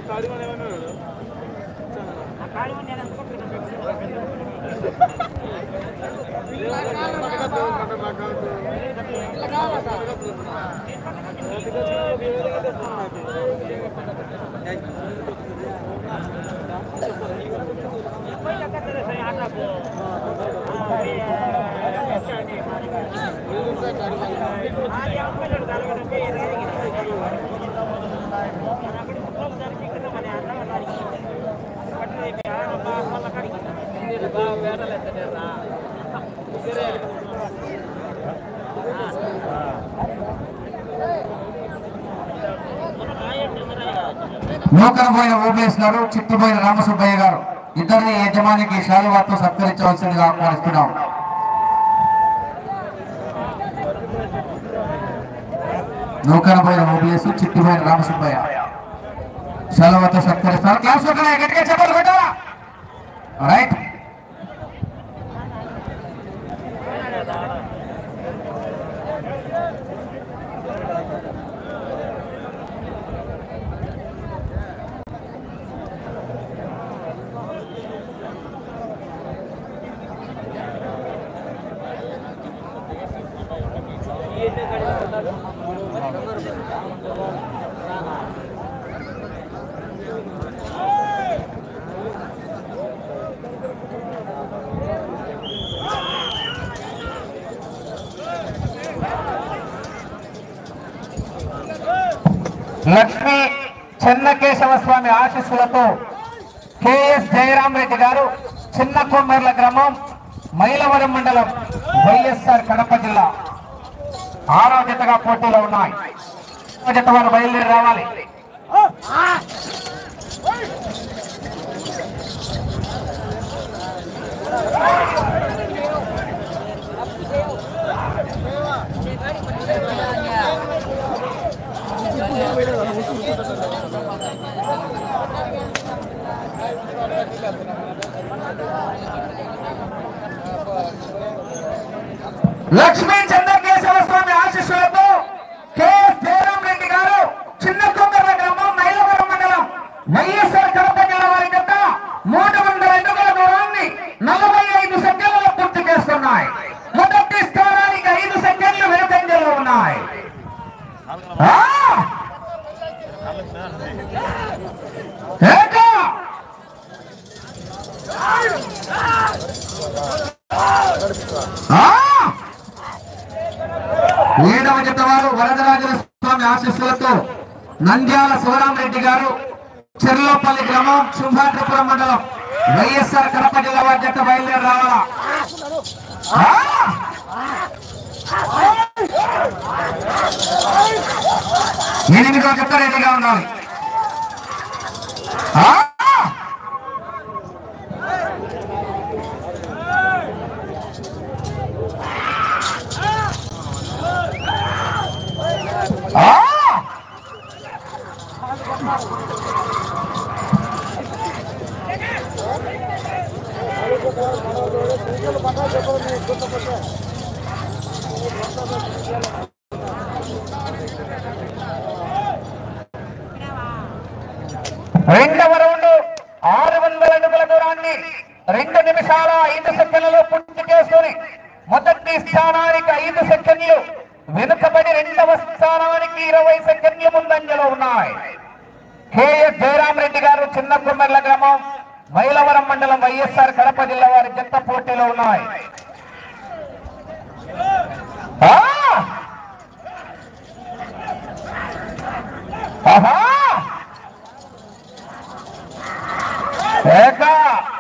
నూకనబోయిన OBS గారు చిట్టుబోయిన రామసుబ్బయ్య గారు ఇద్దరిని యజమానికి శాలువాతో సత్కరించవలసిందిగా ఆహ్వానిస్తున్నాం నూకనబోయిన ఓబీఎస్ చిట్టుబోయిన రామసుబ్బయ్య శాలువాతో సత్కరిస్తారు క్లాస్ కొట్టాలా గట్టిగా చెప్పాలి కొట్టాలా రైట్ లక్ష్మీ చెన్నకేశవ స్వామి ఆశీస్సులతో కెఎస్ జయరాం రెడ్డి గారు చిన్న కొమ్మర్ల గ్రామం మైలవరం మండలం వైఎస్ఆర్ కడప జిల్లా ఆరో జతగా పోటీలో ఉన్నాయి ఆరో జత వారు బయలుదేరి రావాలి లక్ష్మీ చంద్రకేశవ స్వామి ఆశీస్సులతో కెఎస్ జయరాం రెడ్డి గారు చిన్న కొమ్మర్ల గ్రామం మైలవరం మండలం వైఎస్ఆర్ కడప జిల్లా వారి జత మూడు వందల అడుగుల దూరాన్ని నలభై ఐదు సెకండ్లలో పూర్తి చేస్తున్నాయి మొదటి స్థానానికి ఐదు సెకండ్లు వెనుకంజలో ఉన్నాయి ఆ! ఏక! ఆ! ఏడవ జత వారు వరదరాజుల స్వామి ఆశీస్సులతో నంద్యాల శివరామరెడ్డి గారు చెర్లోపల్లి గ్రామం సింహాద్రిపురం మండలం వైఎస్ఆర్ కడప జిల్లా వారి జత బయలుదేరి రావాలా ఆ! ఎనిమిదో జత రెడీగా ఉండాలి ఆ! ఆ! రెండవ రౌండ్ ఆరు వందల అడుగుల దూరాన్ని రెండు నిమిషాల ఐదు సెకండ్లలో పూర్తి చేసుకుని మొదటి స్థానానికి ఐదు సెకండ్లు వెనుకబడి రెండవ స్థానానికి ఇరవై సెకండ్లు ముందంజలో ఉన్నాయి కేఎస్ జయరామరెడ్డి గారు చిన్న కుమ్మెర్ల గ్రామం మైలవరం మండలం వైఎస్ఆర్ కడప జిల్లా వారి జత పోటీలో ఉన్నాయి ఆ! ఆహా! ఏక!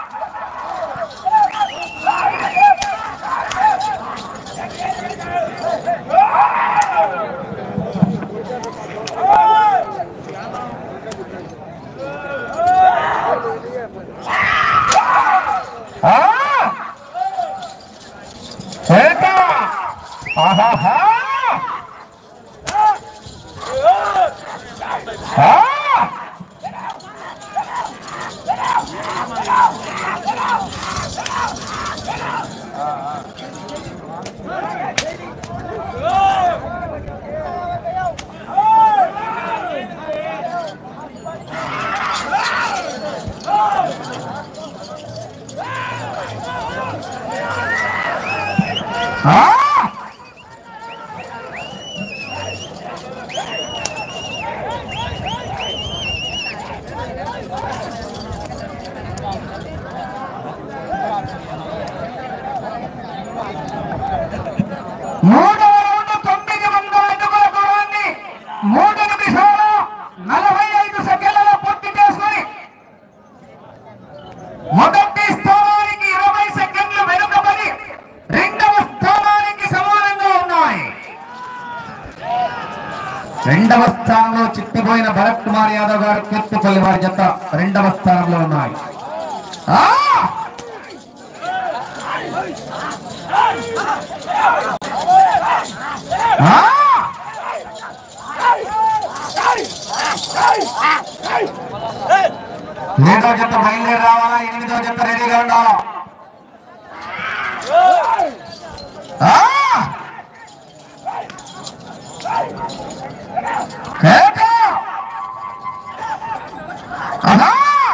ఆ! ఏక! ఆహాహా! ఆ! ఆ! మూడవ రౌండ్ తొమ్మిది వందల అడుగుల దూరాన్ని మూడు నిమిషాల నలభై ఐదు సెకండ్లలో పూర్తి చేసుకొని మొదటి స్థానానికి ఇరవై సెకండ్లు వెనుకబడి రెండవ స్థానానికి సమానంగా ఉన్నాయి రెండవ స్థానంలో చిట్టిపోయిన భరత్ కుమార్ యాదవ్ గారు కీర్తిపల్లి వారి జత రెండవ స్థానంలో ఉన్నాయి ఆ! ఆ! ఏడో జత బయలుదేరి రావాలా ఎనిమిదో జత రెడీగా ఉండాలా ఆ! కేక! ఆహా!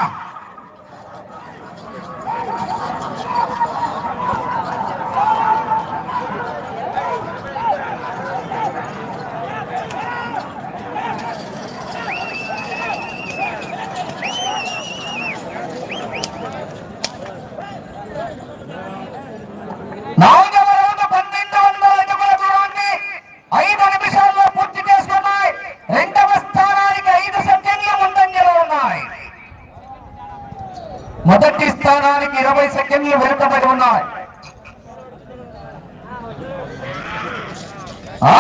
నాలుగవ రౌండ్ పన్నెండు వందల అడుగుల దూరాన్ని ఐదు నిమిషాల్లో పూర్తి చేసుకున్నాయి రెండవ స్థానానికి ఐదు సెకండ్లు ముందంజలో ఉన్నాయి మొదటి స్థానానికి ఇరవై సెకండ్లు వెనుకబడి ఉన్నాయి ఆ!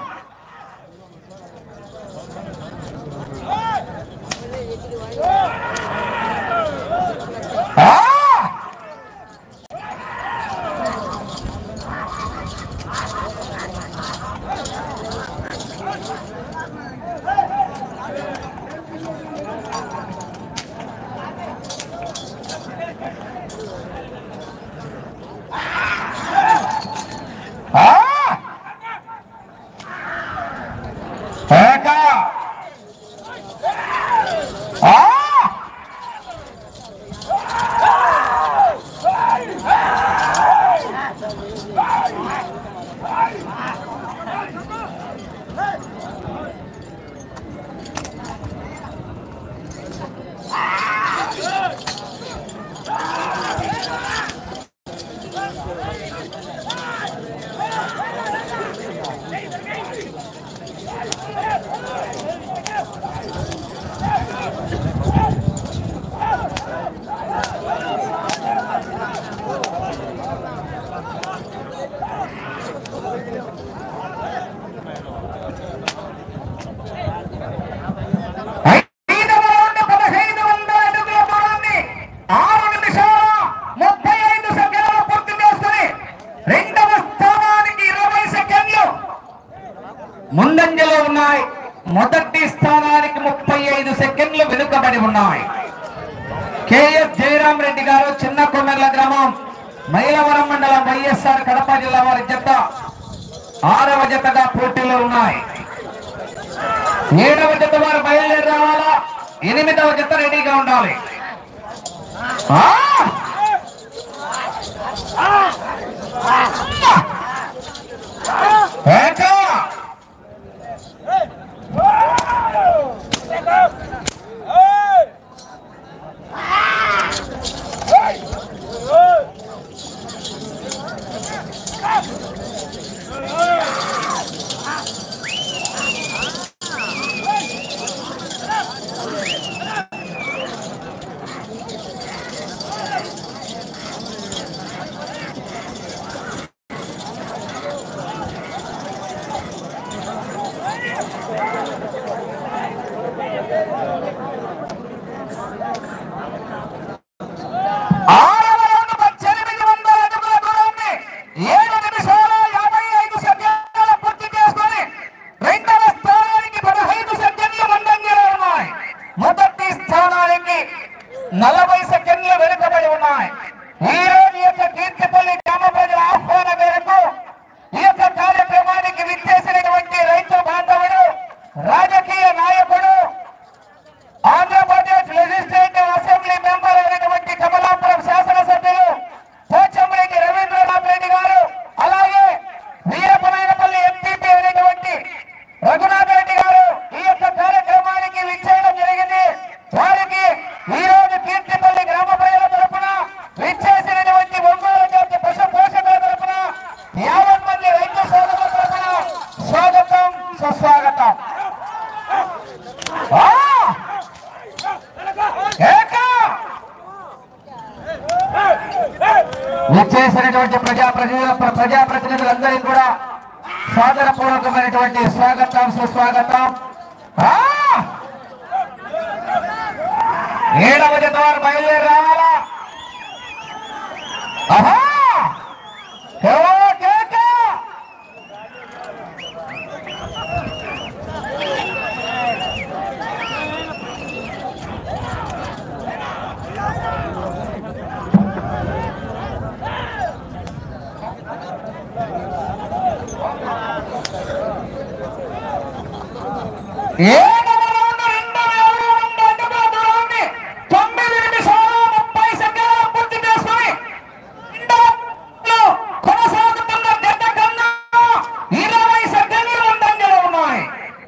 ఆ! ఆ! ఏక! ఆ! ఐదవ రౌండ్ పదహైదు వందల అడుగుల దూరాన్ని ఆరు నిమిషాల ముప్పై ఐదు సెకండ్లు పూర్తి చేసుకుని రెండవ స్థానానికి ఇరవై సెకండ్లు ముందంజలో ఉన్నాయి మొదటి స్థానానికి ముప్పై ఐదు సెకండ్లు వెనుకబడి ఉన్నాయి కేఎస్ జయరాం రెడ్డి గారు చిన్న కొమ్మెర్ల గ్రామం మైలవరం మండలం వైఎస్ఆర్ కడప జిల్లా వారి జత ఆరవ జతగా పోటీలో ఉన్నాయి ఏడవ జత వారు బయలుదేరి రావాలా ఎనిమిదవ జత రెడీగా ఉండాలి ఆ! ఏక! ఆరవ రౌండ్ పద్దెనిమిది వందల అడుగుల దూరాన్ని ఏడు నిమిషాల యాభై ఐదు సెకండ్ల పూర్తి చేసుకొని రెండవ స్థానానికి పదహైదు సెకండ్లు ముందంజలో ఉన్నాయి మొదటి స్థానానికి నలభై సెకండ్లు వెనుకబడి ఉన్నాయి ఈ రోజు ఈ యొక్క కీర్తిపల్లి గ్రామ ప్రజల ఆహ్వాన మేరకు ఈ యొక్క కార్యక్రమానికి విచ్చేసినటువంటి రైతు బాంధవుడు రాజకీయ నాయకుడు ఆంధ్రప్రదేశ్ లెజిస్లేటివ్ అసెంబ్లీ మెంబర్ అయినటువంటి కమలాపురం శాసనసభ్యులు పోచంరెడ్డి రవీంద్రనాథ్ రెడ్డి గారు అలాగే వచ్చేసినటువంటి ప్రజా ప్రజల ప్రజాప్రతినిధులందరికీ కూడా సాదరపూర్వకమైనటువంటి స్వాగతం సుస్వాగతం ఆ! ఏడవ జత వారు బయలుదేరి రావాలా ఆహా! కేవో కేక! ఏడవ రౌండ్ రెండు వేల రెండు అడుగుల దూరాన్ని తొమ్మిది నిమిషాలు ముప్పై సెకండ్ల పూర్తి చేసుకుని రెండవ రౌండ్లో కొనసాగుతున్న జత కన్నా ఇరవై సెకండ్లు ముందంజలో ఉన్నాయి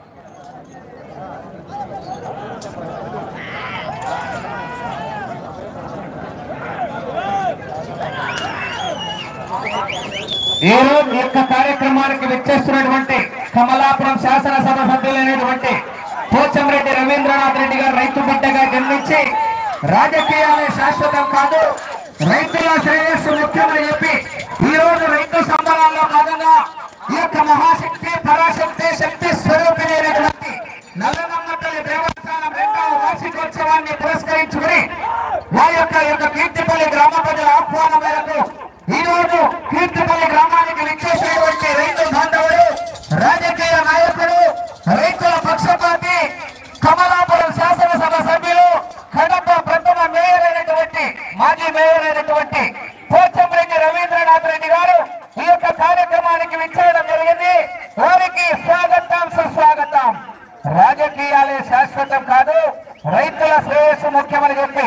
ఈ రోజు యొక్క కార్యక్రమానికి విచ్చేస్తున్నటువంటి కమలాపురం శాసనసభ సభ్యులైనటువంటి పోచంరెడ్డి రవీంద్రనాథ్ రెడ్డి గారు రైతు బిడ్డగా జన్మించి రాజకీయాలే శాశ్వతం కాదు రైతుల శ్రేయస్సు ముఖ్యమని చెప్పి ఈ రోజు రైతు సంబరాల్లో భాగంగా ఈ యొక్క మహాశక్తి పరాశక్తి శక్తి స్వరూపిణైనటువంటి నల్లనమ్మపల్లి దేవస్థానం రెండవ వార్షికోత్సవాన్ని పురస్కరించుకుని మా యొక్క ఈ యొక్క కీర్తిపల్లి గ్రామ ప్రజల ఆహ్వానం మేరకు ఈ రోజు కీర్తిపల్లి గ్రామానికి విచ్చేసినటువంటి రైతు బాంధవుడు రాజకీయ నాయకుడు రైతుల పక్షపాతి కమలాపురం శాసనసభ సభ్యులు కడప ప్రథమ మేయర్ అయినటువంటి మాజీ మేయర్ అయినటువంటి పోచంరెడ్డి రవీంద్రనాథ్ రెడ్డి గారు ఈ యొక్క కార్యక్రమానికి విచ్చేయడం జరిగింది వారికి స్వాగతం సుస్వాగతం రాజకీయాలే శాశ్వతం కాదు రైతుల శ్రేయస్సు ముఖ్యమని చెప్పి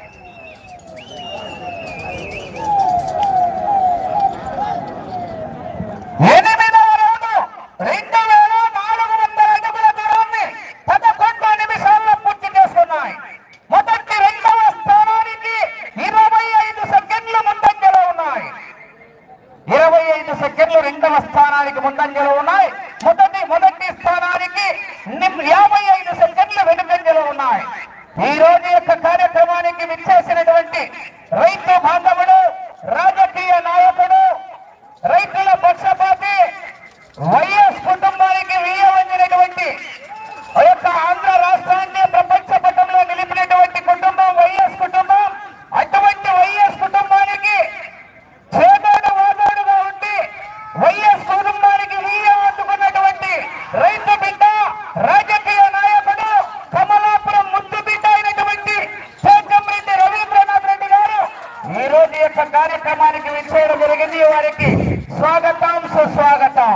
ఎనిమిదవ రౌండ్ రెండు వేల నాలుగు వందల అడుగుల దూరాన్ని పదకొండు నిమిషాల్లో పూర్తి చేసుకున్నాయి మొదటి రెండవ స్థానానికి ఇరవై ఐదు సెకండ్లు ముందంజలో ఉన్నాయి ఇరవై ఐదు సెకండ్లు రెండవ స్థానానికి ముందంజలో ఉన్నాయి మొదటి మొదటి స్థానానికి నిమ్- యాభై ఐదు సెకండ్లు వెనుకంజలో ఉన్నాయి ఈ రోజు యొక్క కార్యక్రమానికి విచ్చేసినటువంటి రైతు బాంధవుడు రాజకీయ నాయకుడు రైతుల పక్షపాతి వైఎస్ కుటుంబానికి వీయవంచినటువంటి ఆ యొక్క ఆంధ్ర రాష్ట్రాన్ని ప్రపంచ పటంలో నిలిపినటువంటి కుటుంబం వైఎస్ కుటుంబం అటువంటి వైఎస్ కుటుంబానికి చేదోడు వాదోడుగా ఉండి వైఎస్ కుటుంబానికి వీయం అందుకున్నటువంటి రైతు బిడ్డ రాజకీయ నాయకుడు కమలాపురం ముద్దు బిడ్డ అయినటువంటి పోచంరెడ్డి రవీంద్రనాథ్ రెడ్డి గారు ఈ రోజు యొక్క కార్యక్రమానికి విచ్చేయడం జరిగింది వారికి స్వాగతం సుస్వాగతం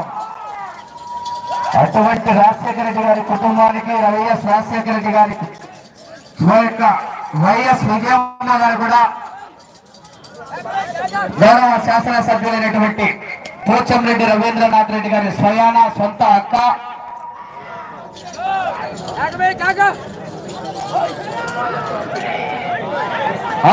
అటువంటి రాజశేఖర రెడ్డి గారి కుటుంబానికి వైఎస్ రాజశేఖర రెడ్డి గారికి మా యొక్క వైఎస్ విజయమ్మ గారు కూడా గౌరవ శాసనసభ్యులైనటువంటి పోచంరెడ్డి రవీంద్రనాథ్ రెడ్డి గారి స్వయాన సొంత అక్క కాకమే కాక ఆ!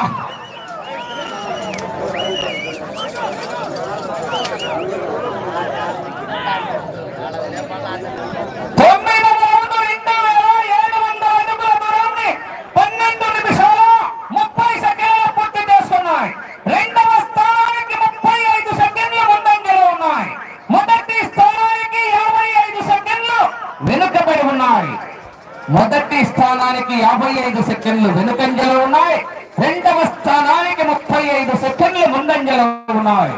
తొమ్మిదవ రౌండ్ రెండు వేల ఏడు వందల అడుగుల దూరాన్ని పన్నెండు నిమిషాల ముప్పై సెకండ్ల పూర్తి చేసుకున్నాయి రెండవ స్థానానికి ముప్పై ఐదు సెకండ్లు ముందంజలో ఉన్నాయి మొదటి స్థానానికి యాభై ఐదు సెకండ్లు వెనుకబడి ఉన్నాయి మొదటి స్థానానికి యాభై ఐదు సెకండ్లు వెనుకంజలో ఉన్నాయి రెండవ స్థానానికి ముప్పై ఐదు సెకండ్లు ముందంజలో ఉన్నాయి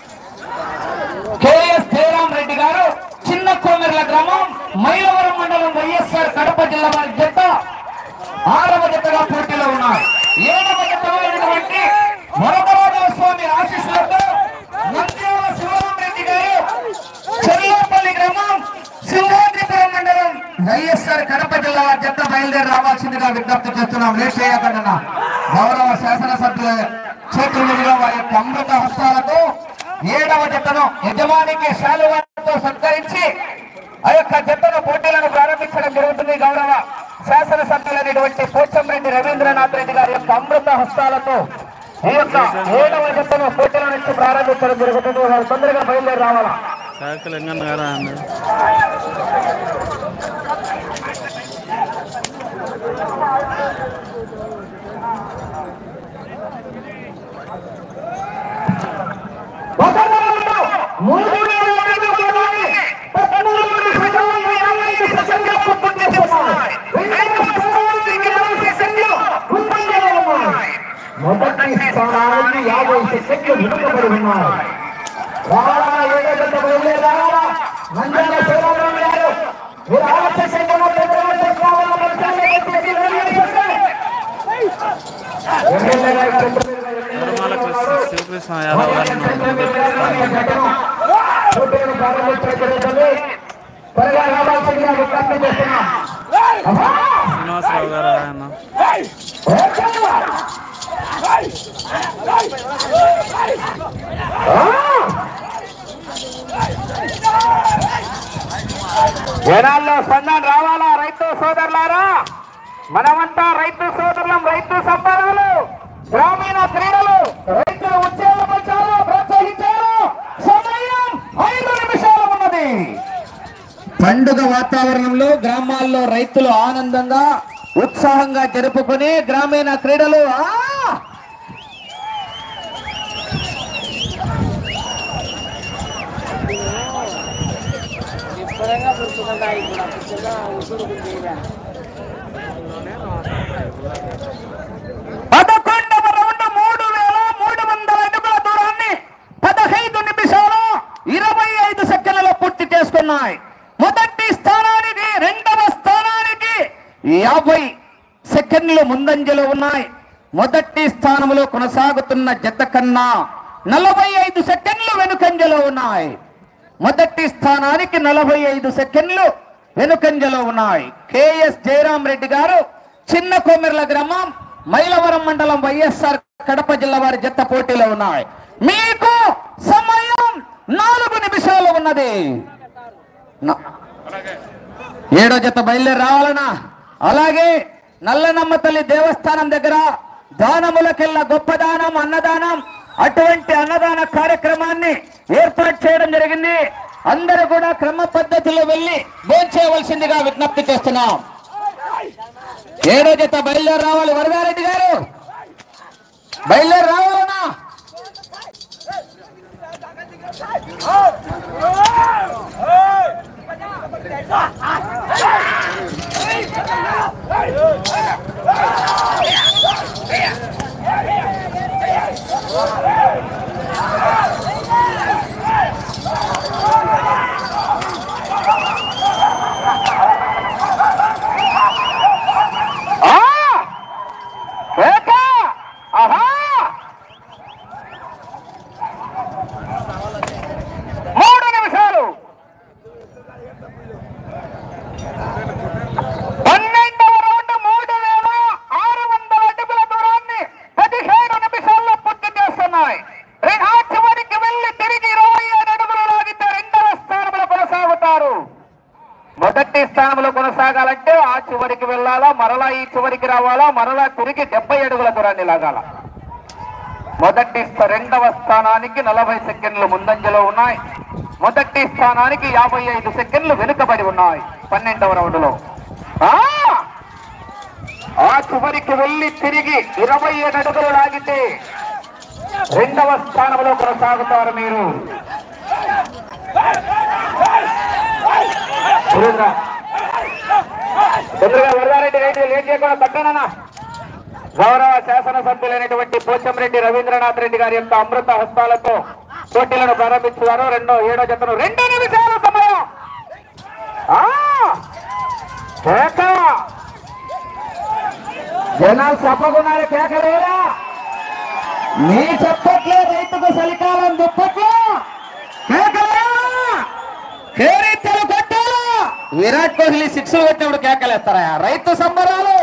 కేఎస్ జయరాం రెడ్డి గారు చిన్న కోమెర్ల గ్రామం మైలవరం మండలం వైఎస్ఆర్ కడప జిల్లా వారి జత ఆరవ జతగా పోటీలో ఉన్నాయి ఏడవ జతగా ఉన్నటువంటి వరదరాజ స్వామి ఆశీస్సులతో నంద్యాల శివరాం రెడ్డి గారు చెల్లాపల్లి గ్రామం సింహాద్రిపురం మండలం వైఎస్ఆర్ కడప జిల్లా వారి జత బయలుదేరి రావాల్సిందిగా విజ్ఞప్తి చేస్తున్నాం లేట్ చేయకుండా గౌరవ శాసనసభ్యుల చేతుల మీదుగా వారి యొక్క అమృత హస్తాలతో ఏడవ జతను యజమానికి శాలువాతో సత్కరించి ఆ యొక్క జతను పోటీలను ప్రారంభించడం జరుగుతుంది గౌరవ శాసనసభ్యులైనటువంటి పోచంరెడ్డి రవీంద్రనాథ్ రెడ్డి గారి యొక్క అమృత హస్తాలతో ఈ యొక్క ఏడవ జతను పోటీల నుంచి ప్రారంభించడం జరుగుతుంది వారు తొందరగా బయలుదేరి రావాలా సాకలంగా నారా అన్నాడు మొదటి స్థానానికి యాభై సెకండ్లు వెనుకబడి ఉన్నాయి రావాలా ఏడో జత బయలుదేరి రావాలా నంద్యాల శివరామరావు గారు మీరు ఆలస్య చేయకుండా తొందరగా చేసుకోవాలా మంచాన్ని ఎత్తేసి రెడీ అయిపోండి. ఎమ్మెల్యే గారి చెప్పిన తిరుమల కృష్ణ శివకృష్ణ యాదవ్ గారిని పోటీలను ప్రారంభించబడుతుంది త్వరగా రావాల్సిందిగా విజ్ఞప్తి చేస్తున్నాం అమ్మా! శ్రీనివాసరావు గారు ఆయన ఓకే! జనాల్లో స్పందన రావాలా రైతు సోదరులారా మనమంతా రైతు సోదరులం రైతు సంబరాలు గ్రామీణ క్రీడలు రైతులు ఉద్యోగపరిచారు ప్రోత్సహించారు సమయం ఐదు నిమిషాలు ఉన్నది పండుగ వాతావరణంలో గ్రామాల్లో రైతులు ఆనందంగా ఉత్సాహంగా జరుపుకుని గ్రామీణ క్రీడలు ఆ పదకొండవ రౌండ్ మూడు వేల మూడు వందల అడుగుల దూరాన్ని పదహైదు నిమిషాలు ఇరవై ఐదు సెకండ్లలో పూర్తి చేసుకున్నాయి మొదటి స్థానానికి రెండవ స్థానానికి యాభై సెకండ్లు ముందంజలో ఉన్నాయి మొదటి స్థానంలో కొనసాగుతున్న జత కన్నా నలభై ఐదు సెకండ్లు వెనుకంజలో ఉన్నాయి మొదటి స్థానానికి నలభై ఐదు సెకండ్లు వెనుకంజలో ఉన్నాయి కెఎస్ జయరాం రెడ్డి గారు చిన్న కొమెర్ల గ్రామం మైలవరం మండలం వైఎస్ఆర్ కడప జిల్లా వారి జత పోటీలో ఉన్నాయి మీకు సమయం నాలుగు నిమిషాలు ఉన్నది నా- ఏడో జత బయలుదేరి రావాలనా అలాగే నల్లనమ్మ తల్లి దేవస్థానం దగ్గర దానములకెల్లా గొప్ప దానం అన్నదానం అటువంటి అన్నదాన కార్యక్రమాన్ని ఏర్పాటు చేయడం జరిగింది అందరూ కూడా క్రమ పద్ధతిలో వెళ్ళి భోంచేయవలసిందిగా విజ్ఞప్తి చేస్తున్నాం ఏడో జత బయలుదేరి రావాలి వరదారెడ్డి గారు బయలుదేరి రావాలనా ఆ! ఏక! ఆహా! మూడు నిమిషాలు పన్నెండవ రౌండ్ మూడు వేల ఆరు వందల అడుగుల దూరాన్ని పదిహేను నిమిషాల్లో పూర్తి చేస్తున్నాయి రె- ఆ చివరికి వెళ్లి తిరిగి ఇరవై ఐదు అడుగులు లాగితే రెండవ స్థానంలో కొనసాగుతారు మొదటి స్థానంలో కొనసాగాలంటే ఆ చివరికి వెళ్ళాలా మరలా ఈ చివరికి రావాలా మరలా తిరిగి డెబ్బై అడుగుల దూరాన్ని లాగాల మొదటి స్థ- రెండవ స్థానానికి నలభై సెకండ్లు ముందంజలో ఉన్నాయి మొదటి స్థానానికి యాభై ఐదు సెకండ్లు వెనుకబడి ఉన్నాయి పన్నెండవ రౌండ్ లో ఆ చివరికి వెళ్ళి తిరిగి ఇరవై ఏడు అడుగులు లాగితే రెండవ స్థానంలో కొనసాగుతారు మీరు సురేంద్ర. తొందరగా వరదారెడ్డి రైతు లేట్ చేయకుండా తగ్గనన్నా గౌరవ శాసనసభ్యులైనటువంటి పోచంరెడ్డి రవీంద్రనాథ్ రెడ్డి గారి యొక్క అమృత హస్తాలతో పోటీలను ప్రారంభించున్నారు రెండో ఏడో జతను రెండు నిమిషాల సమయం ఆ! కేక! జనాలు చెప్పకున్నారు కేకలేరా మీ చెప్పట్లే రైతుకు చలికాలం దుప్పట్లు కేకలేరా కేరీతలు కొట్టాలా విరాట్ కోహ్లీ సిక్స్ కొట్టినప్పుడు కేకలేస్తారా రైతు సంబరాలు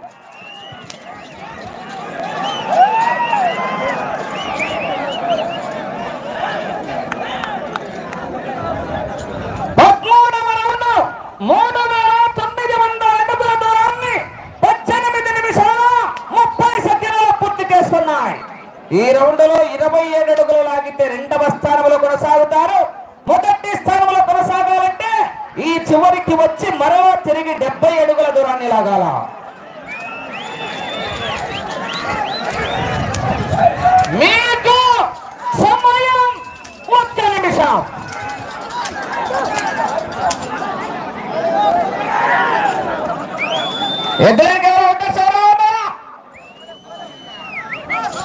పదమూడవ రౌండ్ మూడు వేల తొమ్మిది వందల అడుగుల దూరాన్ని పద్దెనిమిది నిమిషాల ముప్పై సెకండ్లలో పూర్తి చేసుకున్నాయి ఈ రౌండ్ లో ఇరవై ఏడు అడుగులు లాగితే రెండవ స్థానంలో కొనసాగుతారు మొదటి స్థానంలో కొనసాగాలంటే ఈ చివరికి వచ్చి మరో తిరిగి డెబ్బై అడుగుల దూరాన్ని లాగాల మీకు సమయం ఒక్క నిమిషం ఎదురుగా ఒకసారి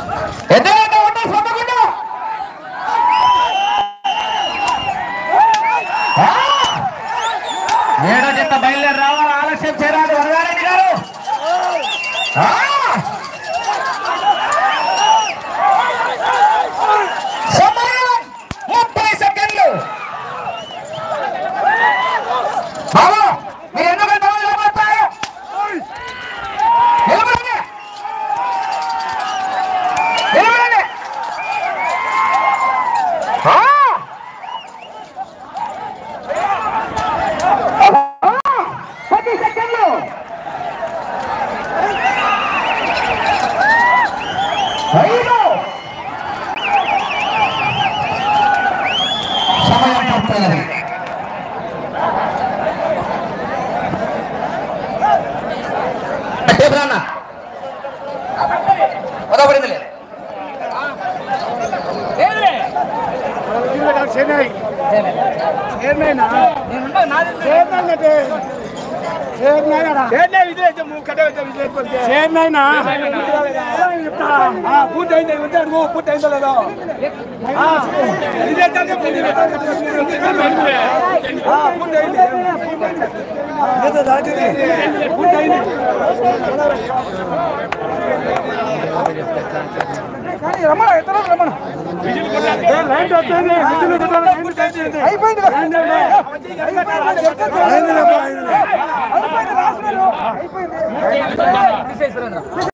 పదపడింది లేదు పూర్తయింది పూర్తయిందో లేదో పూర్తయింది పూర్తయింది రమ్మణ ఎత్తన రమ్మణ అయిపోయింది అయిపోయింది